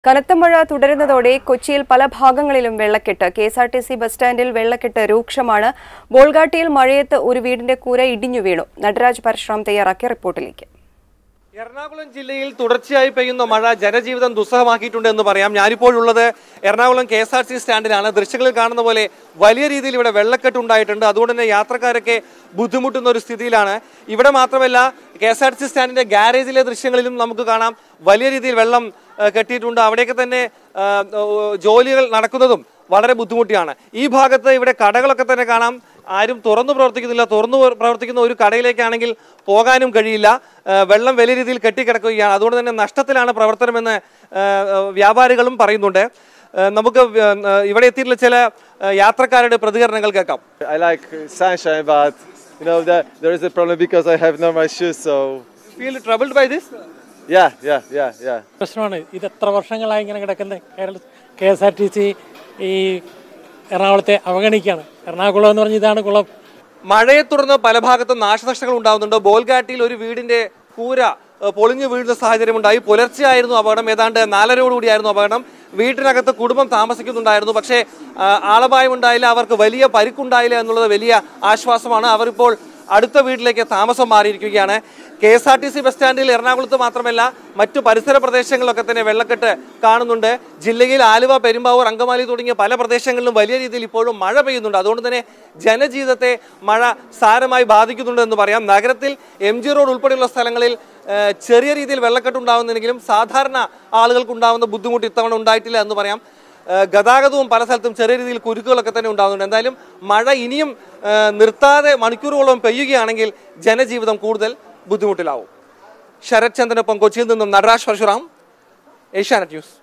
കനത്ത മഴ തുടരുന്നതോടെ കൊച്ചിയിൽ പല ഭാഗങ്ങളിലും വെള്ളക്കെട്ട് K S R T C bus സ്റ്റാൻഡിൽ വെള്ളക്കെട്ട് രൂക്ഷമാണ് ബോൾഗാട്ടിയിൽ മഴയത്ത് ഒരു വീടിന്റെ കൂര ഇടിഞ്ഞു വീണു നടരാജ് പരശുറാം തയ്യാറാക്കിയ റിപ്പോർട്ടിലേക്ക് എറണാകുളം ജില്ലയിൽ തുടർച്ചയായി പെയ്യുന്ന മഴ ജനജീവിതം ദുസ്സഹമാക്കിയിട്ടുണ്ട് എന്ന് പറയാം ഞാനിപ്പോഴുള്ളത് Ernakulam K S R T സ്റ്റാൻഡിലാണ് ദൃശ്യങ്ങളിൽ കാണുന്ന പോലെ വലിയ രീതിയിൽ ഇവിടെ വെള്ളക്കെട്ട് ഉണ്ടായിട്ടുണ്ട് അതുകൊണ്ട് തന്നെ യാത്രക്കാരൊക്കെ ബുദ്ധിമുട്ടുന്ന ഒരു സ്ഥിതിയിലാണ് ഇവിടെ മാത്രമല്ല K S R T C സ്റ്റാൻഡിന്റെ ഗാരേജിലെ ദൃശ്യങ്ങളിലും നമുക്ക് കാണാം വലിയ രീതിയിൽ വെള്ളം ആ, കെട്ടിയിട്ടുണ്ട് അവിടെയൊക്കെ തന്നെ ആ, ഓ, ജോലികൾ നടക്കുന്നതും വളരെ ബുദ്ധിമുട്ടിയാണ് ഈ ഭാഗത്ത് ഇവിടെ കടകളൊക്കെ തന്നെ കാണാം ആരും തുറന്നു പ്രവർത്തിക്കുന്നില്ല തുറന്നു പ്രവർത്തിക്കുന്ന ഒരു കടയിലേക്കാണെങ്കിൽ പോകാനും കഴിയില്ല ആ, വെള്ളം വലിയ രീതിയിൽ കെട്ടിക്കിടക്കുകയാണ് അതുകൊണ്ട് തന്നെ നഷ്ടത്തിലാണ് പ്രവർത്തനമെന്ന് ആ, ആ, വ്യാപാരികളും പറയുന്നുണ്ട് ആ, നമുക്ക് വ്യ- ആ, ഇവിടെ എത്തിയിട്ടുള്ള ചില ആ, യാത്രക്കാരുടെ പ്രതികരണങ്ങൾ കേൾക്കാം I like sunshine, but you know that there is a problem because I have no my shoes. So feel troubled by this yeah, yeah, yeah, yeah. പ്രശ്നമാണ് ഇത് എത്ര വർഷങ്ങളായി ഇങ്ങനെ കിടക്കുന്ന Kerala K S R T C ഈ എറണാകുളത്തെ അവഗണിക്കുകയാണ് എറണാകുളം എന്ന് പറഞ്ഞ ഇതാണ് കുളം മഴയെ തുടർന്ന് പല ഭാഗത്തും നാശനഷ്ടങ്ങൾ ഉണ്ടാകുന്നുണ്ട് ബോൽഗാട്ടിയിൽ ഒരു വീടിന്റെ കൂര ഏഹ്, പൊളിഞ്ഞു വീഴുന്ന സാഹചര്യം ഉണ്ടായി പുലർച്ചെയായിരുന്നു അപകടം ഏതാണ്ട് നാലരയോടുകൂടിയായിരുന്നു അപകടം വീട്ടിനകത്ത് കുടുംബം താമസിക്കുന്നുണ്ടായിരുന്നു പക്ഷേ ആ, ആളപായം ഉണ്ടായില്ല അവർക്ക് വലിയ പരിക്കുണ്ടായില്ല എന്നുള്ളത് വലിയ ആശ്വാസമാണ് അവർ ഇപ്പോൾ അടുത്ത വീട്ടിലേക്ക് താമസം മാറിയിരിക്കുകയാണ് K S R T C bus സ്റ്റാൻഡിൽ എറണാകുളത്ത് മാത്രമല്ല മറ്റു പരിസര പ്രദേശങ്ങളിലൊക്കെ തന്നെ വെള്ളക്കെട്ട് കാണുന്നുണ്ട് ജില്ലയിൽ ആലുവ പെരുമ്പാവൂർ അങ്കമാലി തുടങ്ങിയ പല പ്രദേശങ്ങളിലും വലിയ രീതിയിൽ ഇപ്പോഴും മഴ പെയ്യുന്നുണ്ട് അതുകൊണ്ട് തന്നെ ജനജീവിതത്തെ മഴ സാരമായി ബാധിക്കുന്നുണ്ട് എന്ന് പറയാം നഗരത്തിൽ എം ജി റോഡ് ഉൾപ്പെടെയുള്ള സ്ഥലങ്ങളിൽ ഏഹ്, ചെറിയ രീതിയിൽ വെള്ളക്കെട്ട് ഉണ്ടാവുന്നെങ്കിലും സാധാരണ ആളുകൾക്ക് ഉണ്ടാവുന്ന ബുദ്ധിമുട്ട് ഇത്തവണ ഉണ്ടായിട്ടില്ല എന്ന് പറയാം ഏഹ് ഗതാഗതവും പല സ്ഥലത്തും ചെറിയ രീതിയിൽ കുരുക്കുകളൊക്കെ തന്നെ ഉണ്ടാകുന്നുണ്ട് എന്തായാലും മഴ ഇനിയും ഏഹ് നിർത്താതെ മണിക്കൂറുകളോളം പെയ്യുകയാണെങ്കിൽ ജനജീവിതം കൂടുതൽ ബുദ്ധിമുട്ടിലാവും ശരത് ചന്ദ്രനൊപ്പം കൊച്ചിയിൽ നിന്നും നടരാജ് പരശുറാം ഏഷ്യാനെറ്റ് ന്യൂസ്